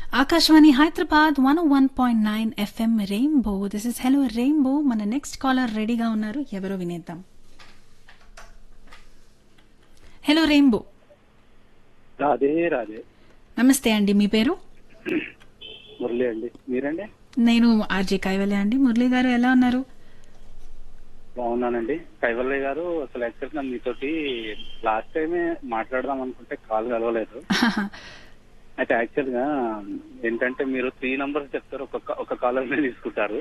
Akashvani Hyderabad one one point nine F M rainbow this is hello rainbow మన next caller రెడీగా ఉన్నారు ఎవరో వినేద్దాం హలో రెయిన్బో రాధే రాధే నమస్తే అండి మీ పేరు మురళి అండి మీరండి నేను ఆర్జే కైవల్య అండి మురళి గారు ఎలా ఉన్నారు బాగున్నానండి కైవల్య గారు అసలు యాక్చువల్ గా మీతోటి లాస్ట్ టైమే మాట్లాడదాం అనుకుంటే కాల్ కలవలేదు అయితే యాక్చువల్ గా ఏంటంటే మీరు త్రీ నంబర్స్ చెప్తారు ఒక ఒక కాలర్ ని తీసుకుంటారు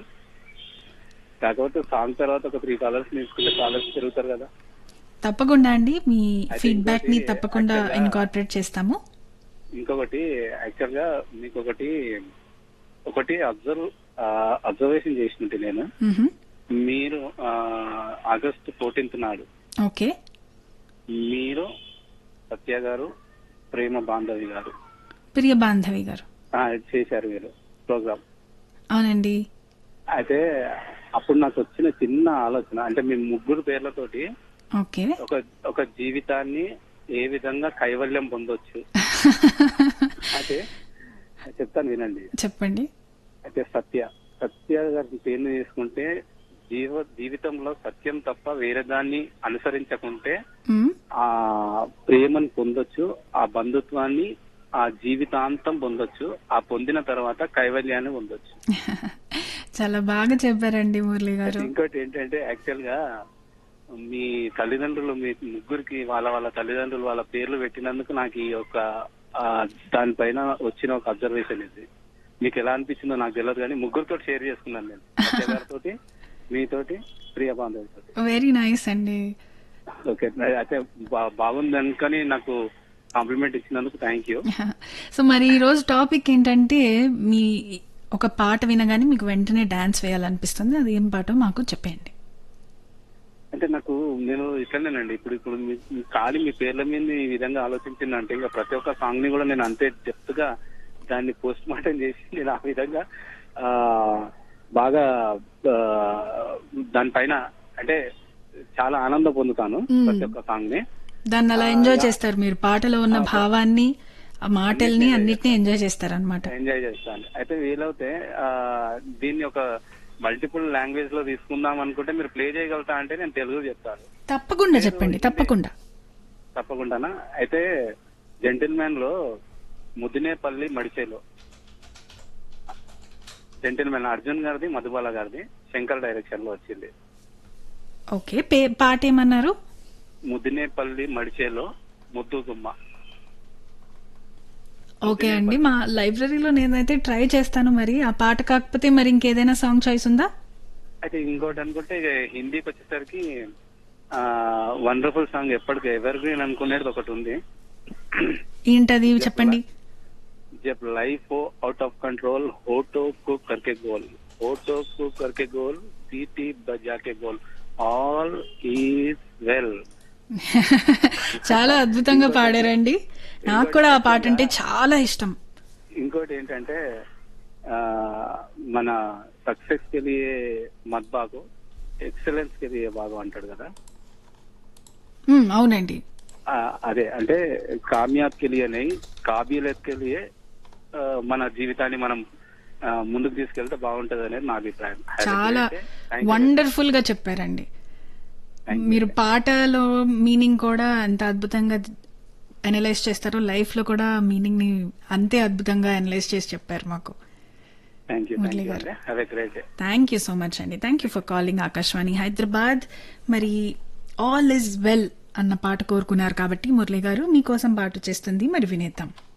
కాకపోతే సాంగ్ తర్వాత ఒక త్రీ కాలర్స్ తీసుకుంటే కాలర్స్ పెరుగుతారు కదా తప్పకుండా అండి మీ అయితే ఫీడ్బ్యాక్ ని ఇంకోటి తప్పకుండా actually గా- ఇన్కార్పొరేట్ చేస్తాము ఇంకొకటి యాక్చువల్ గా మీకు ఒకటి ఒకటి అబ్జర్వ్ అబ్జర్వేషన్ చేసినట్టు నేను మ్హూ. మీరు ఆగస్ట్ ఫోర్టీన్త్ నాడు ఓకే మీరు సత్య గారు ప్రేమ బాంధవి గారు ప్రియ బాంధవి గారు ఆ, చేశారు మీరు ప్రోగ్రామ్ అవునండి అయితే అప్పుడు నాకు వచ్చిన చిన్న ఆలోచన అంటే మీ ముగ్గురు పేర్లతోటి ఓకే ఒక ఒక జీవితాన్ని ఏ విధంగా కైవల్యం పొందొచ్చు అయితే చెప్తాను వినండి చెప్పండి అయితే సత్య సత్య గారి పేరుని తీసుకుంటే జీవ జీవితంలో సత్యం తప్ప వేరే దాన్ని అనుసరించకుంటే మ్. ఆ ప్రేమను పొందొచ్చు ఆ బంధుత్వాన్ని ఆ జీవితాంతం పొందొచ్చు ఆ పొందిన తర్వాత కైవల్యాన్ని పొందొచ్చు చాలా బాగా చెప్పారండి మురళి గారు ఇంకోటి ఏంటంటే యాక్చువల్ గా మీ తల్లిదండ్రులు మీ ముగ్గురికి వాళ్ళ వాళ్ళ తల్లిదండ్రులు వాళ్ళ పేర్లు పెట్టినందుకు నాకు ఈ యొక్క ఆ, దానిపైన వచ్చిన ఒక అబ్జర్వేషన్ ఇది మీకు ఎలా అనిపించిందో నాకు తెలియదు కానీ ముగ్గురితో షేర్ చేసుకున్నాను నేను సత్య గారితోటి మీతోటి ప్రియ బాంధవితోటి వెరీ నైస్ అండి ఓకే అయితే బా- బాగుంది అనుకని నాకు కాంప్లిమెంట్ ఇచ్చినందుకు థ్యాంక్ యూ సో మరి ఈ రోజు టాపిక్ ఏంటంటే మీ ఒక పాట వినగానే మీకు వెంటనే డాన్స్ వేయాలనిపిస్తుంది అది ఏం పాటో మాకు చెప్పండి అంటే నాకు నేను ఇట్లనేనండి ఇప్పుడు ఇప్పుడు మీ- మీ ఖాళీ మీ పేర్ల మీద ఈ విధంగా ఆలోచించిందంటే ఇంకా ప్రతి ఒక్క సాంగ్ ని కూడా నేను అంతే డెప్త్ గా దాన్ని పోస్ట్ మార్టం చేసి నేను ఆ విధంగా ఆ బాగా ఆ, దానిపైన అంటే చాలా ఆనందం పొందుతాను మ్మ్. ప్రతి ఒక్క సాంగ్ ని దాన్ని అలా ఎంజాయ్ చేస్తారు మీరు పాటలో ఉన్న భావాన్ని ఆ మాటల్ని అన్నిటినీ ఎంజాయ్ చేస్తారు అనమాట ఎంజాయ్ చేస్తాను అయితే వీలవుతే ఆ, దీన్ని ఒక మల్టిపుల్ లాంగ్వేజ్ లో తీసుకుందాం అనుకుంటే మీరు ప్లే చేయగలుగుతా అంటే నేను తెలుగు చెప్తాను తప్పకుండా చెప్పండి తప్పకుండా తప్పకుండానా అయితే జెంటిల్మెన్ లో ముదినేపల్లి మడిచేలో జెంటిల్మెన్ అర్జున్ గారిది మధుబాల గారిది శంకర్ డైరెక్షన్ లో వచ్చింది ఓకే పే పాట ఏమన్నారు ముదినేపల్లి మడిచేలో ముద్దు గుమ్మ ఓకే అండి మా లైబ్రరీలో నేనైతే ట్రై చేస్తాను మరి ఆ పాట కాకపోతే మరి ఇంకేదైనా సాంగ్ చాయిస్ ఉందా అయితే ఇంకోటి అనుకుంటే ఇక హిందీకి వచ్చేసరికి వండర్ఫుల్ సాంగ్ ఎప్పటికీ ఎవర్ గ్రీన్ అనుకునేది ఒకటి ఉంది ఏంటది చెప్పండి जब लाइफ हो आउट ऑफ कंट्रोल होटो को करके गोल होटो को करके गोल सीटी बजा के गोल ఆల్ ఈజ్ వెల్ చాలా అద్భుతంగా పాడారండి నాకు కూడా ఆ పాట అంటే చాలా ఇష్టం ఇంకోటి ఏంటంటే ఆ, మన సక్సెస్ కి లియే మత్ బాగో ఎక్సలెన్స్ కి లియే బాగో అంటాడు కదా మ్మ్, అవునండి ఆ, అదే అంటే కామయాబ్ కి లియే నై కాబిలియత్ కి లియే ఆ, మన జీవితాన్ని మనం ఆ, ముందుకు తీసుకెళ్తే బాగుంటది అనేది నా అభిప్రాయం చాలా Thank you. వండర్ఫుల్ గా చెప్పారండి Thank you. మీరు పాటలో మీనింగ్ కూడా అంత అద్భుతంగా అనలైజ్ చేస్తారో లైఫ్ లో కూడా మీనింగ్ ని అంతే అద్భుతంగా అనలైజ్ చేసి చెప్పారు మాకు thank you Murali thank you గారు. అండి have a great day thank you so much అండి thank you for calling Akashvani Hyderabad మరి ఆల్ ఇస్ వెల్ అన్న పాట కోరుకున్నారు కాబట్టి మురళి గారు మీకోసం పాట చేస్తుంది మరి వినేద్దాం